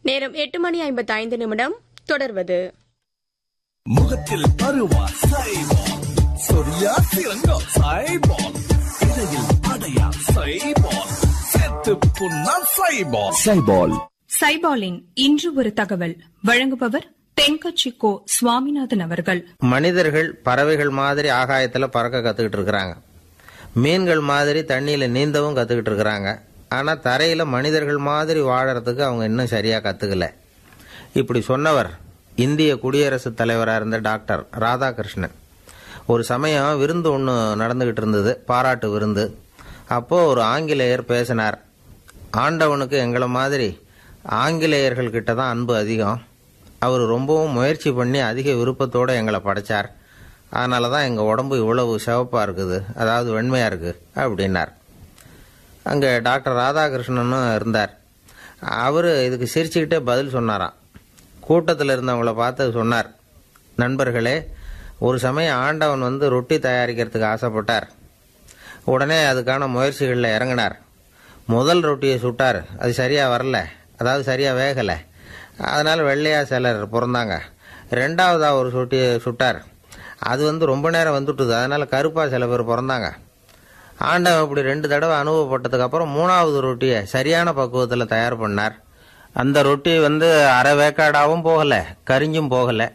நேரம் எட்டு மணி ஐம்பத்தி ஐந்து நிமிடம் தொடர்வது முகத்தில் பருவா சைபால் சொரியா சிறங்கோ சைபால் இடையில் அடையா சைபால் செத்து புண்ணா சைபால் சைபால் சைபாலின் இன்று ஒரு தகவல் வழங்குபவர் தென்கட்சி கோ சுவாமிநாதன் அவர்கள் மனிதர்கள் பறவைகள் மாதிரி ஆகாயத்துல பறக்க கத்துக்கிட்டு இருக்கிறாங்க மீன்கள் மாதிரி தண்ணியில நீந்தவும் கத்துக்கிட்டு இருக்கிறாங்க ஆனா தரையில மனிதர்கள் மாதிரி வாழறதுக்கு அவங்க இன்னும் சரியா கத்துக்கல இப்படி சொன்னவர் இந்திய குடியரசுத் தலைவராக இருந்த டாக்டர் ராதாகிருஷ்ணன் ஒரு சமயம் விருந்து ஒன்று நடந்துகிட்டு இருந்தது பாராட்டு விருந்து அப்போ ஒரு ஆங்கிலேயர் பேசினார் ஆண்டவனுக்கு எங்களை மாதிரி ஆங்கிலேயர்கள் கிட்ட தான் அன்பு அதிகம் அவர் ரொம்பவும் முயற்சி பண்ணி அதிக விருப்பத்தோடு எங்களை படைச்சார் அதனால தான் எங்கள் உடம்பு இவ்வளவு சிவப்பாக இருக்குது அதாவது வெண்மையாக இருக்குது அப்படின்னார் அங்கே டாக்டர் ராதாகிருஷ்ணனும் இருந்தார் அவர் இதுக்கு சிரிச்சுக்கிட்டே பதில் சொன்னாராம் கூட்டத்தில் இருந்தவங்கள பார்த்து சொன்னார் நண்பர்களே ஒரு சமயம் ஆண்டவன் வந்து ரொட்டி தயாரிக்கிறதுக்கு ஆசைப்பட்டார் உடனே அதுக்கான முயற்சிகளில் இறங்கினார் முதல் ரொட்டியை சுட்டார் அது சரியாக வரல அதாவது சரியாக வேகலை அதனால் வெள்ளையாக சிலர் பிறந்தாங்க ரெண்டாவதாக ஒரு ரொட்டியை சுட்டார் அது வந்து ரொம்ப நேரம் வந்துட்டுது அதனால் கருப்பாக சில பேர் பிறந்தாங்க ஆண்டவன் இப்படி ரெண்டு தடவை அனுபவப்பட்டதுக்கு அப்புறம் மூணாவது ரொட்டியை சரியான பக்குவத்தில் தயார் பண்ணார் அந்த ரொட்டி வந்து அரை வேக்காடாகவும் போகலை கரிஞ்சும் போகலை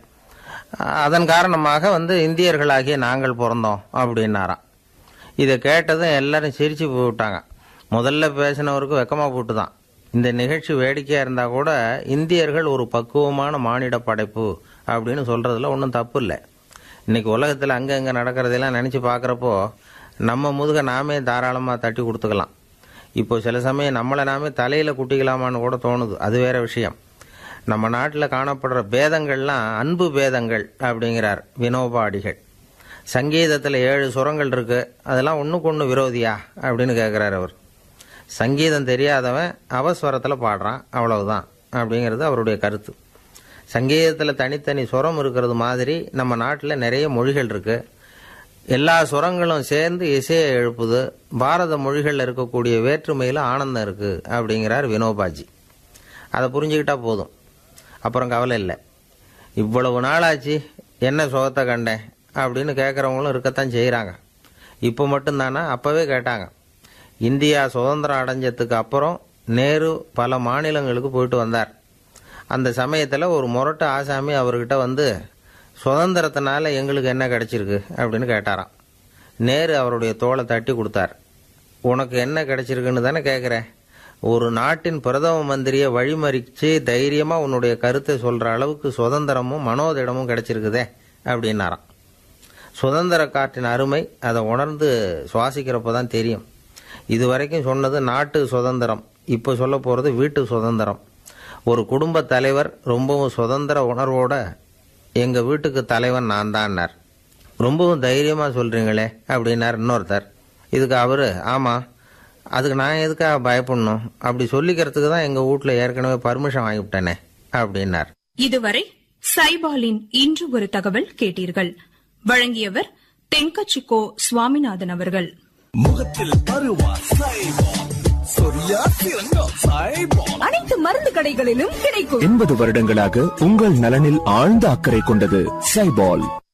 அதன் காரணமாக வந்து இந்தியர்களாகிய நாங்கள் பிறந்தோம் அப்படின்னாராம் இதை கேட்டதும் எல்லாரும் சிரிச்சு போட்டாங்க முதல்ல பேசினவருக்கு வெக்கமாக போட்டு தான் இந்த நிகழ்ச்சி வேடிக்கையாக இருந்தால் கூட இந்தியர்கள் ஒரு பக்குவமான மானிட படைப்பு அப்படின்னு சொல்கிறதுல ஒன்றும் தப்பு இல்லை இன்னைக்கு உலகத்தில் அங்கங்கே நடக்கிறதெல்லாம் நினச்சி பார்க்குறப்போ நம்ம முதுக நாமே தாராளமாக தட்டி கொடுத்துக்கலாம் இப்போ சில சமயம் நம்மளை நாமே தலையில் குட்டிக்கலாமான்னு கூட தோணுது அது வேற விஷயம் நம்ம நாட்டில் காணப்படுற பேதங்கள்லாம் அன்பு பேதங்கள் அப்படிங்கிறார் வினோபா அடிகள் சங்கீதத்தில் ஏழு சுரங்கள் இருக்கு அதெல்லாம் ஒன்றுக்கு ஒன்று விரோதியா அப்படின்னு கேட்குறாரு அவர் சங்கீதம் தெரியாதவன் அவஸ்வரத்தில் பாடுறான் அவ்வளவுதான் அப்படிங்கிறது அவருடைய கருத்து சங்கீதத்தில் தனித்தனி சுரம் இருக்கிறது மாதிரி நம்ம நாட்டில் நிறைய மொழிகள் இருக்கு எல்லா சுரங்களும் சேர்ந்து இசையை எழுப்புது பாரத மொழிகளில் இருக்கக்கூடிய வேற்றுமையில் ஆனந்தம் இருக்கு அப்படிங்கிறார் வினோபாஜி அதை புரிஞ்சுக்கிட்டா போதும் அப்புறம் கவலை இல்லை இவ்வளவு நாளாச்சு என்ன சுகத்தை கண்டேன் அப்படின்னு கேட்குறவங்களும் இருக்கத்தான் செய்கிறாங்க இப்போ மட்டும்தானா அப்போவே கேட்டாங்க இந்தியா சுதந்திரம் அடைஞ்சதுக்கு அப்புறம் நேரு பல மாநிலங்களுக்கு போயிட்டு வந்தார் அந்த சமயத்தில் ஒரு முரட்டு ஆசாமி அவர்கிட்ட வந்து சுதந்திரத்தினால எங்களுக்கு என்ன கிடைச்சிருக்கு அப்படின்னு கேட்டாராம் நேரு அவருடைய தோலை தட்டி கொடுத்தார் உனக்கு என்ன கிடைச்சிருக்குன்னு தானே கேட்குறேன் ஒரு நாட்டின் பிரதம மந்திரியை வழிமறிச்சு தைரியமாக உன்னுடைய கருத்தை சொல்கிற அளவுக்கு சுதந்திரமும் மனோதிடமும் கிடைச்சிருக்குதே அப்படின்னாராம் சுதந்திர காற்றின் அருமை அதை உணர்ந்து சுவாசிக்கிறப்ப தான் தெரியும் இது வரைக்கும் சொன்னது நாட்டு சுதந்திரம் இப்போ சொல்ல போகிறது வீட்டு சுதந்திரம் ஒரு குடும்ப தலைவர் ரொம்பவும் சுதந்திர உணர்வோட எங்கள் வீட்டுக்கு தலைவன் நான் தான்னார் ரொம்பவும் தைரியமாக சொல்கிறீங்களே அப்படின்னார் இன்னொருத்தர் இதுக்கு அவர் ஆமாம் அதுக்கு நான் எதுக்காக பயப்படணும் அப்படி சொல்லிக்கிறதுக்கு தான் எங்கள் வீட்டில் ஏற்கனவே பர்மிஷன் வாங்கிவிட்டேனே அப்படின்னார் இதுவரை சைபாலின் இன்று ஒரு தகவல் கேட்டீர்கள் வழங்கியவர் தென்கட்சி கோ சுவாமிநாதன் அவர்கள் முகத்தில் பருவா சைபால் சொரியா சிறங்கோ சைபால் அனைத்து மருந்து கடைகளிலும் கிடைக்கும் எண்பது வருடங்களாக உங்கள் நலனில் ஆழ்ந்த அக்கறை கொண்டது சைபால்